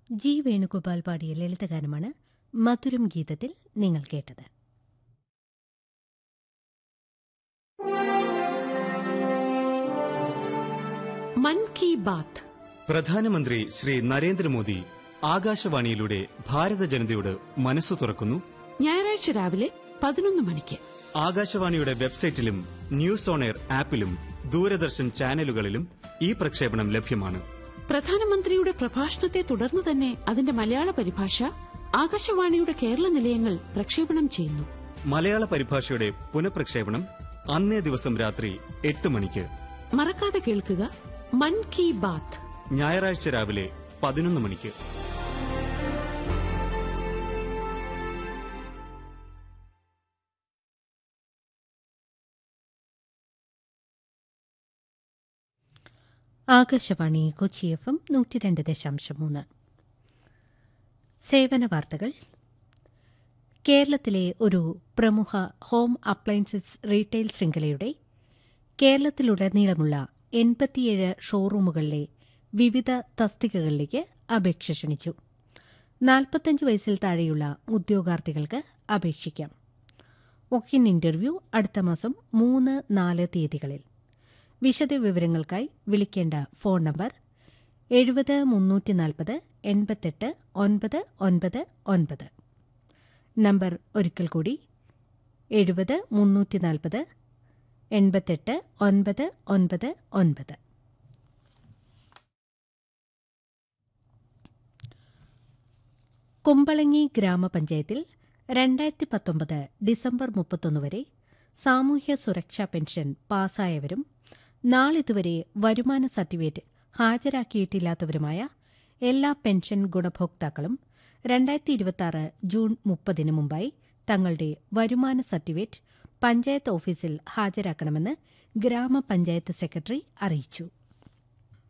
G Venugopal പാടിയ ലളിതഗാനമാണ് മധുരം ഗീതത്തിൽ നിങ്ങൾ കേട്ടത് മൻ കി ബാത്ത് പ്രധാനമന്ത്രി ശ്രീ നരേന്ദ്രമോദി ആകാശവാണിയിലൂടെ ഭാരത ജനതയോട് മനസ്സു തുറക്കുന്നു ഞായറാഴ്ച രാവിലെ പതിനൊന്ന് മണിക്ക് ആകാശവാണിയുടെ വെബ്സൈറ്റിലും ന്യൂസ് ഓൺ എയർ ആപ്പിലും ദൂരദർശൻ ചാനലുകളിലും ഈ പ്രക്ഷേപണം ലഭ്യമാണ് പ്രധാനമന്ത്രിയുടെ പ്രഭാഷണത്തെ തുടർന്ന് തന്നെ അതിന്റെ മലയാള പരിഭാഷ ആകാശവാണിയുടെ കേരള നിലയങ്ങൾ പ്രക്ഷേപണം ചെയ്യുന്നു മലയാള പരിഭാഷയുടെ പുനഃപ്രക്ഷേപണം അന്നേ ദിവസം രാത്രി എട്ട് മണിക്ക് മറക്കാതെ കേൾക്കുക മൻ കി ബാത്ത് ഞായറാഴ്ച രാവിലെ പതിനൊന്ന് മണിക്ക് ആകാശവാണി കൊച്ചി എഫ് എം നൂറ്റി രണ്ട് ദശാംശം മൂന്ന് സേവന വാർത്തകൾ കേരളത്തിലെ ഒരു പ്രമുഖ ഹോം അപ്ലയൻസസ് റീറ്റെയിൽ ശൃംഖലയുടെ കേരളത്തിലുടനീളമുള്ള എൺപത്തിയേഴ് ഷോറൂമുകളിലെ വിവിധ തസ്തികകളിലേക്ക് അപേക്ഷ ക്ഷണിച്ചു നാൽപ്പത്തഞ്ച് വയസ്സിൽ താഴെയുള്ള ഉദ്യോഗാർത്ഥികൾക്ക് അപേക്ഷിക്കാം വൊക്കിൻ ഇന്റർവ്യൂ അടുത്ത മാസം മൂന്ന് നാല് തീയതികളിൽ വിശദവിവരങ്ങൾക്കായി വിളിക്കേണ്ട ഫോൺ നമ്പർ എഴുപത് മുന്നൂറ്റി നാൽപ്പത് എൺപത്തെട്ട് ഒൻപത് ഒൻപത് ഒൻപത് നമ്പർ ഒരിക്കൽ കൂടി എഴുപത് മുന്നൂറ്റി നാൽപ്പത് എൺപത്തെട്ട് ഒൻപത് ഒൻപത് ഒൻപത് കുമ്പളങ്ങി ഗ്രാമപഞ്ചായത്തിൽ രണ്ടായിരത്തി പത്തൊമ്പത് ഡിസംബർ മുപ്പത്തൊന്ന് വരെ സാമൂഹ്യ സുരക്ഷാ പെൻഷൻ പാസ്സായവരും നാളിതുവരെ വരുമാന സർട്ടിഫിക്കറ്റ് ഹാജരാക്കിയിട്ടില്ലാത്തവരുമായ എല്ലാ പെൻഷൻ ഗുണഭോക്താക്കളും രണ്ടായിരത്തി ഇരുപത്തിയാറ് ജൂൺ മുപ്പതിന് മുമ്പായി തങ്ങളുടെ വരുമാന സർട്ടിഫിക്കറ്റ് പഞ്ചായത്ത് ഓഫീസിൽ ഹാജരാക്കണമെന്ന് ഗ്രാമപഞ്ചായത്ത് സെക്രട്ടറി അറിയിച്ചു